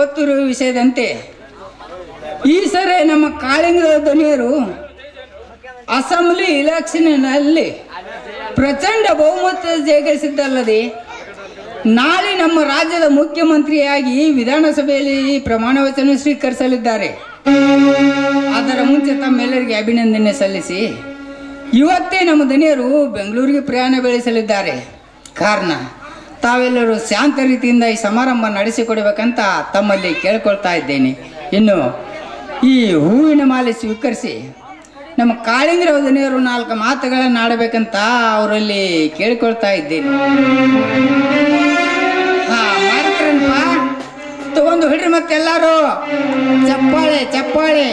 ಗೊತ್ತಿರುವ ವಿಷಯದಂತೆ ಈ ಸರಿ ನಮ್ಮ ಕಾಳಿಂಗದ ಧ್ವನಿಯರು ಅಸೆಂಬ್ಲಿ ಇಲೆಕ್ಷನ್ನಲ್ಲಿ ಪ್ರಚಂಡ ಬಹುಮತ ಜಯಿಸಿದ್ದಲ್ಲದೆ ನಾಳೆ ನಮ್ಮ ರಾಜ್ಯದ ಮುಖ್ಯಮಂತ್ರಿಯಾಗಿ ವಿಧಾನಸಭೆಯಲ್ಲಿ ಪ್ರಮಾಣ ವಚನ ಸ್ವೀಕರಿಸಲಿದ್ದಾರೆ ಅದರ ಮುಂಚೆ ತಮ್ಮೆಲ್ಲರಿಗೆ ಅಭಿನಂದನೆ ಸಲ್ಲಿಸಿ ಇವತ್ತೇ ನಮ್ಮ ದನಿಯರು ಬೆಂಗಳೂರಿಗೆ ಪ್ರಯಾಣ ಬೆಳೆಸಲಿದ್ದಾರೆ ಕಾರಣ ತಾವೆಲ್ಲರೂ ಶಾಂತ ರೀತಿಯಿಂದ ಈ ಸಮಾರಂಭ ನಡೆಸಿಕೊಡಬೇಕಂತ ತಮ್ಮಲ್ಲಿ ಕೇಳ್ಕೊಳ್ತಾ ಇದ್ದೇನೆ ಇನ್ನು ಈ ಹೂವಿನ ಮಾಲೆ ಸ್ವೀಕರಿಸಿ ನಮ್ಮ ಕಾಳಿಂಗರ ದನಿಯರು ನಾಲ್ಕು ಮಾತುಗಳನ್ನು ಆಡಬೇಕಂತ ಅವರಲ್ಲಿ ಕೇಳ್ಕೊಳ್ತಾ ಇದ್ದೇನೆ ಹಾ ಮಾಡ್ತೀರನ್ಪ ತಗೊಂಡು ಹಿಡ್ರಿ ಮತ್ತೆಲ್ಲಾರು ಚಪ್ಪಾಳೆ ಚಪ್ಪಾಳೆ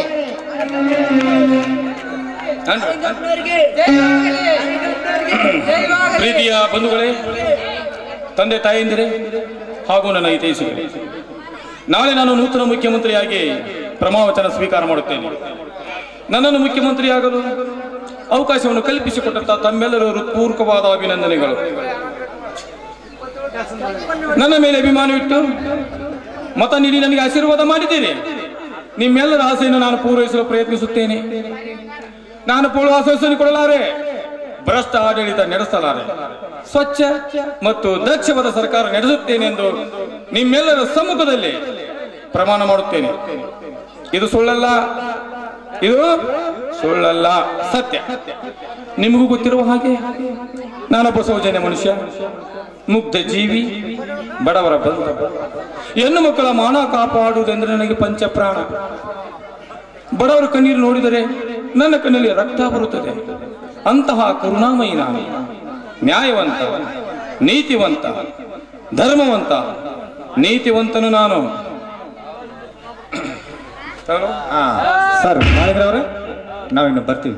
ಪ್ರೀತಿಯ ಬಂಧುಗಳೇ ತಂದೆ ತಾಯಂದಿರೇ ಹಾಗೂ ನನ್ನ ಹಿತೈಷಿಗಳೇ ನಾಳೆ ನಾನು ನೂತನ ಮುಖ್ಯಮಂತ್ರಿಯಾಗಿ ಪ್ರಮಾವಚನ ಸ್ವೀಕಾರ ಮಾಡುತ್ತೇನೆ ನನ್ನನ್ನು ಮುಖ್ಯಮಂತ್ರಿಯಾಗಲು ಅವಕಾಶವನ್ನು ಕಲ್ಪಿಸಿಕೊಟ್ಟಂತ ತಮ್ಮೆಲ್ಲರೂ ಹೃತ್ಪೂರ್ವಕವಾದ ಅಭಿನಂದನೆಗಳು ನನ್ನ ಮೇಲೆ ಅಭಿಮಾನವಿಟ್ಟು ಮತ ನೀಡಿ ನನಗೆ ಆಶೀರ್ವಾದ ಮಾಡಿದ್ದೀರಿ ನಿಮ್ಮೆಲ್ಲರ ಆಸೆಯನ್ನು ನಾನು ಪೂರೈಸಲು ಪ್ರಯತ್ನಿಸುತ್ತೇನೆ ನಾನು ಪೂರ್ವ ಆಶ್ವಾಸನೆ ಕೊಡಲಾರೆ ಭ್ರಷ್ಟ ಆಡಳಿತ ನಡೆಸಲಾರೆ ಸ್ವಚ್ಛ ಮತ್ತು ದಕ್ಷವಾದ ಸರ್ಕಾರ ನಡೆಸುತ್ತೇನೆ ಎಂದು ನಿಮ್ಮೆಲ್ಲರ ಸಮ್ಮುಖದಲ್ಲಿ ಪ್ರಮಾಣ ಮಾಡುತ್ತೇನೆ ಇದು ಸುಳ್ಳಲ್ಲ ಇದು ಸುಳ್ಳಲ್ಲ ಸತ್ಯ ನಿಮಗೂ ಗೊತ್ತಿರುವ ಹಾಗೆ ನಾನೊಬ್ಬ ಸೌಜನ್ಯ ಮನುಷ್ಯ ಮುಗ್ಧ ಜೀವಿ ಬಡವರ ಬಂಧು ಹೆಣ್ಣು ಮಕ್ಕಳ ಮಾನ ಕಾಪಾಡುವುದೆಂದರೆ ನನಗೆ ಪಂಚಪ್ರಾಣ ಬಡವರ ಕಣ್ಣೀರು ನೋಡಿದರೆ ನನ್ನ ಕಣ್ಣಲ್ಲಿ ರಕ್ತ ಬರುತ್ತದೆ ಅಂತಹ ಕರುಣಾಮಯಿ ನಾನು ನ್ಯಾಯವಂತ ನೀತಿವಂತ ಧರ್ಮವಂತ ನೀತಿವಂತನು ನಾನು ಹಾ ಸರ್ ಮಾಡಿದ್ರವ್ರೆ ನಾವಿನ್ನು ಬರ್ತೀವಿ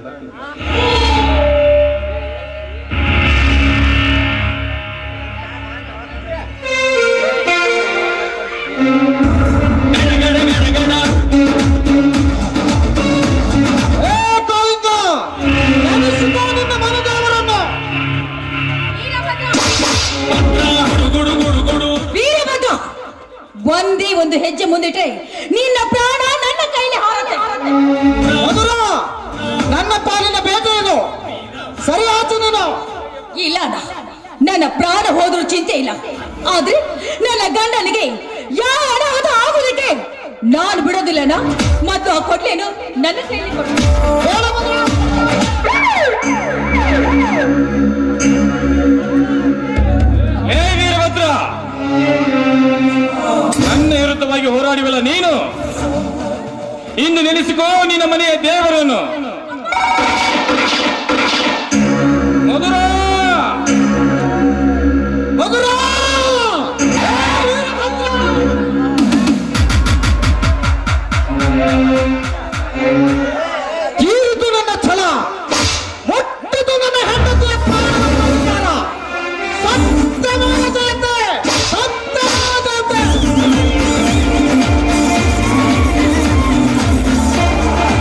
ವೀರಭದ್ರ ಒಂದೇ ಒಂದು ಹೆಜ್ಜೆ ಮುಂದಿಟ್ರೆ ನಿನ್ನ ಪ್ರಾಣ ನನ್ನ ಕೈಲಿ ಹಾರತ್ತೆ ಮಧುರ ನನ್ನ ಪಾಲಿನ ಬೇಟೆ ಇದು ಸರಿ ಆಚೆ ನೀನು ಇಲ್ಲ ಅಣ್ಣ. ನನ್ನ ಪ್ರಾಣ ಹೋದ್ರೂ ಚಿಂತೆ ಇಲ್ಲ ಆದ್ರೆ ನನ್ನ ಗಂಡನಿಗೆ ಯಾವ ಅನಾಹುತ ಆಗುವುದಕ್ಕೆ ನಾನು ಬಿಡೋದಿಲ್ಲನ ಮತ್ತು ಆ ಕೊಡ್ಲೇನು ನನ್ನ ಕೈಲಿ ಕೊಡು ಹೇಳು ಮಧುರ. ಹೇ ವೀರಭದ್ರ ನನ್ನ ವಿರುದ್ಧವಾಗಿ ಹೋರಾಡಿವಲ್ಲ ನೀನು ಇಂದು ನೆನೆಸಿಕೋ ನಿನ್ನ ಮನೆಯ ದೇವರನ್ನು